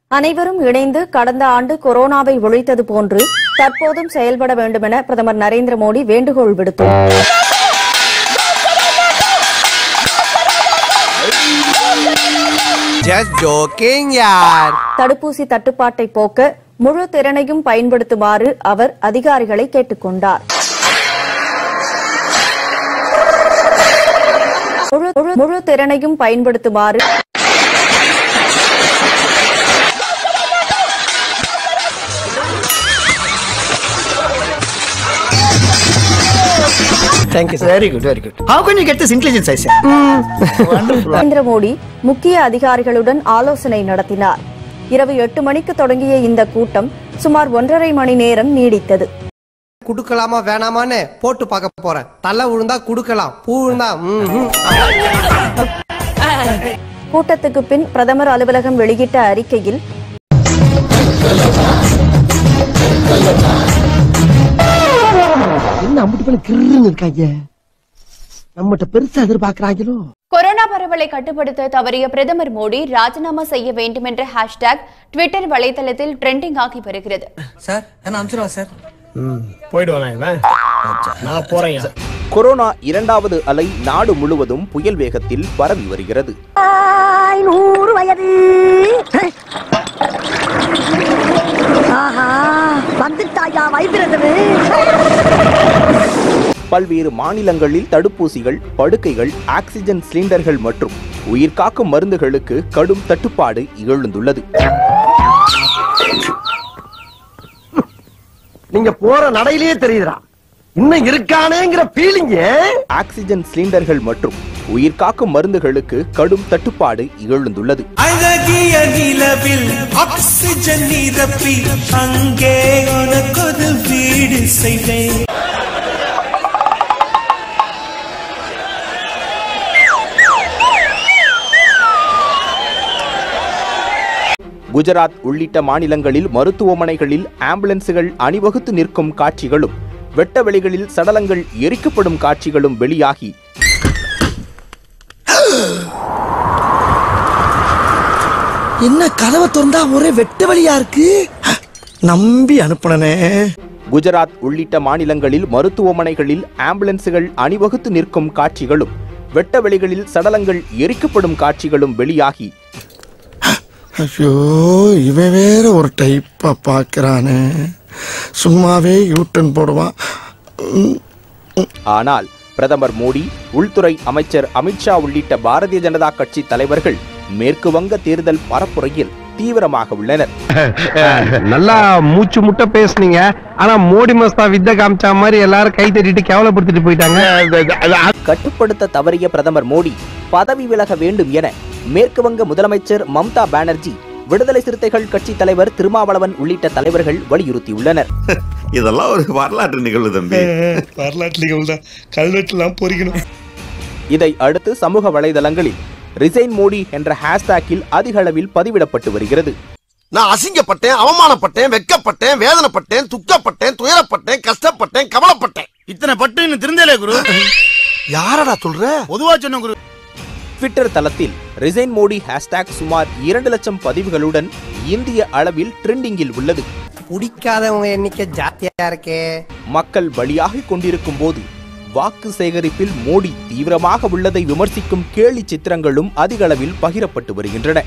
அனைவரும் இணைந்து கடந்த ஆண்டு கொரோனாவை ஒழித்தது போன்று தற்போதும் செயல்பட வேண்டுமென பிரதமர் நரேந்திர மோடி வேண்டுகோள் விடுத்துள்ளார் ஜஸ்ட் ஜோக்கிங் யார் தடுப்பூசி தட்டுப்பாட்டை போக்க முழு திறனையும் பயன்படுத்துமாறு அவர் அதிகாரிகளை கேட்டுக் கொண்டார் முழு- முழு- முழு திறனையும் பயன்படுத்துமாறு Thank you, sir. Very good, very good. How can you get this intelligence, I say? Wonderful. Narendra Modi முக்கிய அதிகாரிகளுடன் ஆலோசனை நடத்தினார் இரவு எட்டு மணிக்கு தொடங்கிய இந்த கூட்டம் சுமார் ஒன்றரை மணி நேரம் நீடித்தது குடுக்கலாமா வேணாமான்னு போட்டு பார்க்க போறேன் தலை விழுந்தா குடுக்கலாம் பூ விழுந்தா ம்ஹும். கூட்டத்துக்கு பின் பிரதமர் அலுவலகம் வெளியிட்ட அறிக்கையில் என்ன அம்பிட்டு போல கிருன்னு இருக்காங்க நம்மகிட்ட பெருசா எதிர்பார்க்கறாங்களோ கொரோனா பரவலை கட்டுப்படுத்த தவறிய பிரதமர் மோடி ராஜினாமா செய்ய வேண்டும் என்ற ஹேஷ்டேக் ட்விட்டர் வலைதளத்தில் ட்ரெண்டிங் ஆகி வருகிறது சார் என்ன அனுப்பிச்சிருவா சார் போயிடுவானா இவன் நான் போறேன் கொரோனா இரண்டாவது அலை நாடு முழுவதும் புயல் வேகத்தில் பரவி வருகிறது நூறு வயது ஆஹா வந்துட்டாயா வைப்ரதரு பல்வேறு மாநிலங்களில் தடுப்பூசிகள் படுக்கைகள் ஆக்சிஜன் சிலிண்டர்கள் மற்றும் உயிர்காக்கும் மருந்துகளுக்கு கடும் தட்டுப்பாடு எழுந்துள்ளது நீங்க போற நடையிலேயே தெரியுதுடா இன்னும் இருக்கானேங்கிற ஃபீலிங் ஆக்சிஜன் சிலிண்டர்கள் மற்றும் உயிர்காக்கும் மருந்துகளுக்கு கடும் தட்டுப்பாடு எழுந்துள்ளது அழகிய நிலவில் ஆக்சிஜன் நிரப்பி அங்கே உனக்கொரு வீடு செய்வேன் குஜராத் உள்ளிட்ட மாநிலங்களில் மருத்துவமனைகளில் ஆம்புலன்ஸுகள் அணிவகுத்து நிற்கும் காட்சிகளும் வெட்ட வெளிகளில் சடலங்கள் எரிக்கப்படும் காட்சிகளும் வெளியாகி என்ன கதவை திறந்தா ஒரே வெட்ட வழியா இருக்கு நம்பி அனுப்புனனே குஜராத் உள்ளிட்ட மாநிலங்களில் மருத்துவமனைகளில் ஆம்புலன்ஸுகள் அணிவகுத்து நிற்கும் காட்சிகளும் வெட்ட வெளிகளில் சடலங்கள் எரிக்கப்படும் காட்சிகளும் வெளியாகி ஐயோ இவன் வேற ஒரு டைப்பா பாக்குறானே சும்மாவே யூட்டன் போடுவான் ம், ஆனால் பிரதமர் மோடி உள்துறை அமைச்சர் அமித்ஷா உள்ளிட்ட பாரதிய ஜனதா கட்சி தலைவர்கள் மேற்கு வங்க தேர்தல் பரப்புரையில் தீவிரமாக உள்ளனர் நல்லா மூச்சு முட்டை பேசுனீங்க ஆனா மோடி மஸ்தா வித்த காமிச்சா மாதிரி எல்லாரும் கை தட்டிட்டு கேவலப்படுத்திட்டு போயிட்டாங்க கட்டுப்படுத்த தவறிய பிரதமர் மோடி பதவி விலக வேண்டும் என மேற்கு வங்க முதலமைச்சர் மம்தா பானர்ஜி விடுதலை சிறுத்தைகள் கட்சி தலைவர் திருமாவளவன் உள்ளிட்ட தலைவர்கள் வலியுறுத்தியுள்ளனர் இதெல்லாம் ஒரு வரலாற்று நிகழ்வு தம்பி வரலாற்று நிகழ்வு தான் கல்வெட்டுலாம் பொறிக்கணும் இதை அடுத்து சமூக வலைதளங்களில் ரிசைன் மோடி என்ற ஹேஷ்டேக்கில் அதிக அளவில் பதிவிடப்பட்டு வருகிறது நான் அசிங்கப்பட்டேன் அவமானப்பட்டேன் வெக்கப்பட்டேன் வேதனைப்பட்டேன் துக்கப்பட்டேன் துயரப்பட்டேன் கஷ்டப்பட்டேன் கவலைப்பட்டேன் இத்தனை பட்டு இன்னும் திருந்தலே குரு யாரடா சொல்ற பொதுவா சொன்ன குரு ட்விட்டர் தளத்தில் ரிசைன் மோடி ஹேஷ்டேக் சுமார் இரண்டு லட்சம் பதிவுகளுடன் இந்திய அளவில் ட்ரெண்டிங்கில் உள்ளது பிடிக்காதவங்க எண்ணிக்கை ஜாஸ்தியா இருக்கே மக்கள் பலியாகிக் கொண்டிருக்கும் போது வாக்கு சேகரிப்பில் மோடி தீவிரமாக உள்ளதை விமர்சிக்கும் கேலி சித்திரங்களும் அதிக அளவில் பகிரப்பட்டு வருகின்றன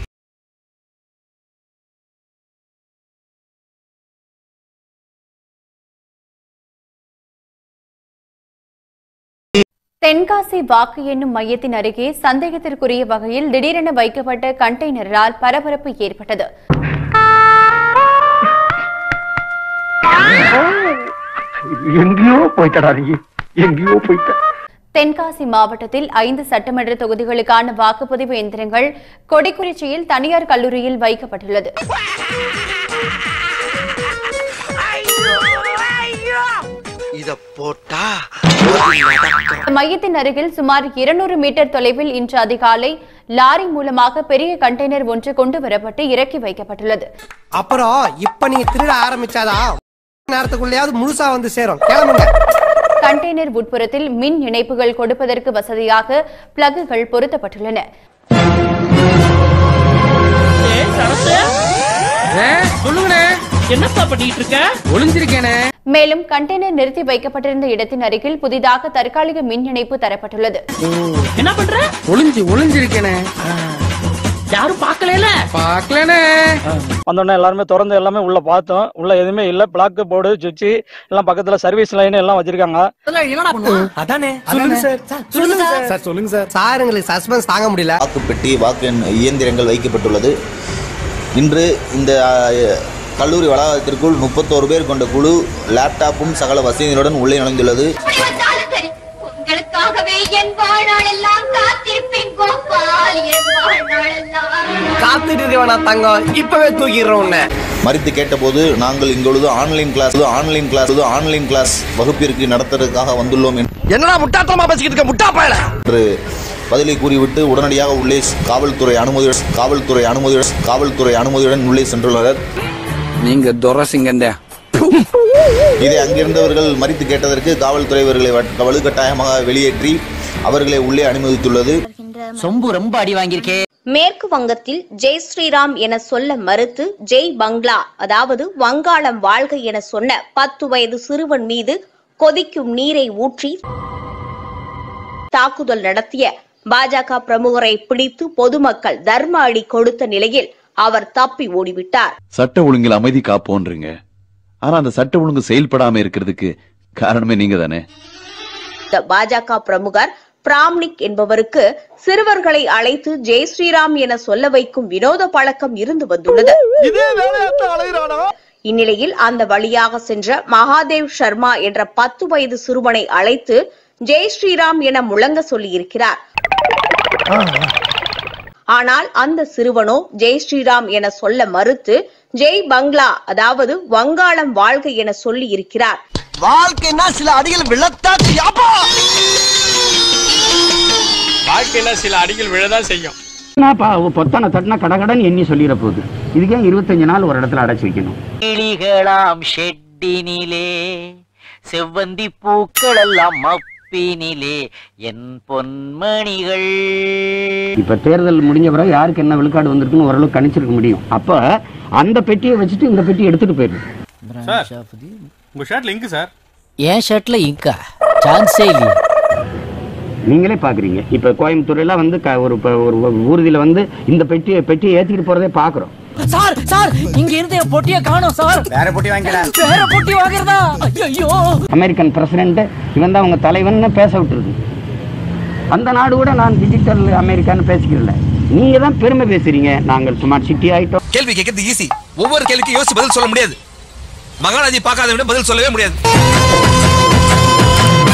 தென்காசி வாக்கு எண்ணும் மையத்தின் அருகே சந்தேகத்திற்குரிய வகையில் திடீரென வைக்கப்பட்ட கண்டெய்னரால் பரபரப்பு ஏற்பட்டது எங்கேயோ போயிட்டடா நீ எங்கேயோ போயிட்ட தென்காசி மாவட்டத்தில் ஐந்து சட்டமன்ற தொகுதிகளுக்கான வாக்குப்பதிவு எந்திரங்கள் கொடிக்குறிச்சியில் தனியார் கல்லூரியில் வைக்கப்பட்டுள்ளது இத போட்டா இந்த மையத்தின் அருகில் சுமார் இருநூறு மீட்டர் தொலைவில் இன்று அதிகாலை லாரி மூலமாக பெரிய கண்டெய்னர் ஒன்று கொண்டு வரப்பட்டு இறக்கி வைக்கப்பட்டுள்ளது அப்புறம் இப்ப நீங்க திருட ஆரம்பிச்சாதான் நேரத்துக்குள்ளேயாவது முழுசா வந்து சேரும் கிளம்புங்க கண்டெய்னர் உட்புறத்தில் மின் இணைப்புகள் கொடுப்பதற்கு வசதியாக பிளக்குகள் பொருத்தப்பட்டுள்ளன சொல்லுங்கண்ணே என்னப்பா பண்ணிட்டு இருக்க ஒளிஞ்சிருக்கேனே மேலும் கண்டெய்னர் நிறுத்தி வைக்கப்பட்டிருந்த இடத்தின் அருகில் புதிதாக தற்காலிக மின் இணைப்பு தரப்பட்டுள்ளது என்ன பண்ற ஒளிஞ்சு ஒளிஞ்சிருக்கேனே யாரும் பார்க்கல பார்க்கலனே வந்தோடனே எல்லாருமே திறந்து எல்லாமே உள்ள பார்த்தோம் உள்ள எதுவுமே இல்ல பிளாக் போர்டு சுவிட்ச் எல்லாம் பக்கத்துல சர்வீஸ் லைன் எல்லாம் வச்சிருக்காங்க அதானே சொல்லுங்க சார் சொல்லுங்க சார் சொல்லுங்க சார் சார் எங்களுக்கு சஸ்பென்ஸ் தாங்க முடியல வாக்குப்பெட்டி வாக்கு எண் இயந்திரங்கள் வைக்கப்பட்டுள்ளது இன்று இந்த அஹ், கல்லூரி வளாகத்திற்குள் முப்பத்தோரு பேர் கொண்ட குழு லேப்டாப்பும் சகல வசதிகளுடன் உள்ளே நுழைந்துள்ளது உங்களுக்காகவே என் வாழ்நாளெல்லாம் காத்திருப்பேன் கோபால் என் வாழ்நாளெல்லாம் காத்துட்டு இருக்கவனா தங்கம் இப்பவே தூக்கிடுறோம் உன்னை மறித்து கேட்டபோது நாங்கள் இங்கொழுது online class online class online class வகுப்பிற்கு நடத்துவதற்காக வந்துள்ளோம் என்னடா முட்டாத்தனமா பேசிக்கிட்டு இருக்க முட்டா பயல என்று பதிலை கூறிவிட்டு உடனடியாக உள்ளே காவல்துறை அனுமதி காவல்துறை அனுமதி காவல்துறை அனுமதியுடன் உள்ளே சென்றுள்ளனர் நீங்க துரசிங்கண்டே இதை அங்கிருந்தவர்கள் மறித்து கேட்டதற்கு காவல்துறை இவர்களை வ- வலுக்கட்டாயமாக வெளியேற்றி அவர்களை உள்ளே அனுமதித்துள்ளது சொம்பு ரொம்ப அடி வாங்கியிருக்கே மேற்கு வங்கத்தில் ஜெய் ஸ்ரீராம் என சொல்ல மறுத்து ஜெய் பங்களா அதாவது வங்காளம் வாழ்க என சொன்ன பத்து வயது சிறுவன் மீது கொதிக்கும் நீரை ஊற்றி தாக்குதல் நடத்திய பாஜக பிரமுகரை பிடித்து பொதுமக்கள் தர்ம அடி கொடுத்த நிலையில் அவர் தப்பி ஓடிவிட்டார் சட்ட ஒழுங்கில் அமைதி காப்போன்றீங்க ஆனா அந்த சட்ட ஒழுங்கு செயல்படாம இருக்கிறதுக்கு காரணமே நீங்க தானே இந்த பாஜக பிரமுகர் பிராம்னிக் என்பவருக்கு சிறுவர்களை அழைத்து ஜெய் ஸ்ரீராம் என சொல்ல வைக்கும் வினோத பழக்கம் இருந்து வந்துள்ளது இந்நிலையில் அந்த வழியாக சென்ற மகாதேவ் சர்மா என்ற பத்து வயது சிறுவனை அழைத்து ஜெய் ஸ்ரீராம் என முழங்க சொல்லியிருக்கிறார் ஆனால் அந்த சிறுவனோ ஜெய் ஸ்ரீராம் என சொல்ல மறுத்து ஜெய் பங்களா அதாவது வங்காளம் வாழ்க என சொல்லி இருக்கிறார் வாழ்க்கைன்னா சில அடிகள் விழத்தா யாப்பா வாழ்க்கையில சில அடிகள் விழதான் செய்யும் என்னப்பா பொத்தான தட்டினா கடகடன்னு எண்ணி சொல்லிட போகுது இதுக்கே இருபத்தஞ்சு நாள் ஒரு இடத்துல அடைச்சு வைக்கணும் கிளிகளாம் ஷெட்டினிலே செவ்வந்தி பூக்கள் எல்லாம் மப்பினிலே என் பொன்மணிகள் இப்ப தேர்தல் முடிஞ்ச பிறகு யாருக்கு என்ன விழுக்காடு வந்திருக்குன்னு ஓரளவு கணிச்சிருக்க முடியும் அப்ப அந்த பெட்டியை வச்சுட்டு இந்த பெட்டியை எடுத்துட்டு போயிரு சார் உங்க ஷர்ட்ல இங்கு சார் என் ஷர்ட்ல இங்கா சான்ஸே இல்லையே நீங்களே பாக்குறீங்க இப்ப கோயம்புத்தூர்ல வந்து க- ஒரு ப- ஒரு ஊர்தியில வந்து இந்த பெட்டியை பெட்டியை ஏத்திட்டு போறதே பாக்குறோம் சார் சார் இங்க இருந்து என் பொட்டிய காணோம் சார் வேற பொட்டி வாங்கிக்கலாம் வேற பொட்டி வாங்குறதா ஐயோ அமெரிக்கன் பிரசிடென்ட் இவன் தான் அவங்க தலைவன் பேச விட்டுருது அந்த நாடு கூட நான் டிஜிட்டல் அமெரிக்கான்னு பேசிக்கிறல நீங்க தான் பெருமை பேசுறீங்க நாங்கள் ஸ்மார்ட் சிட்டி ஆயிட்டோம் கேள்வி கேட்கறது ஈஸி ஒவ்வொரு கேள்விக்கும் யோசிச்சு பதில் சொல்ல முடியாது மகாராஜி பார்க்காத விட பதில் சொல்லவே முடியாது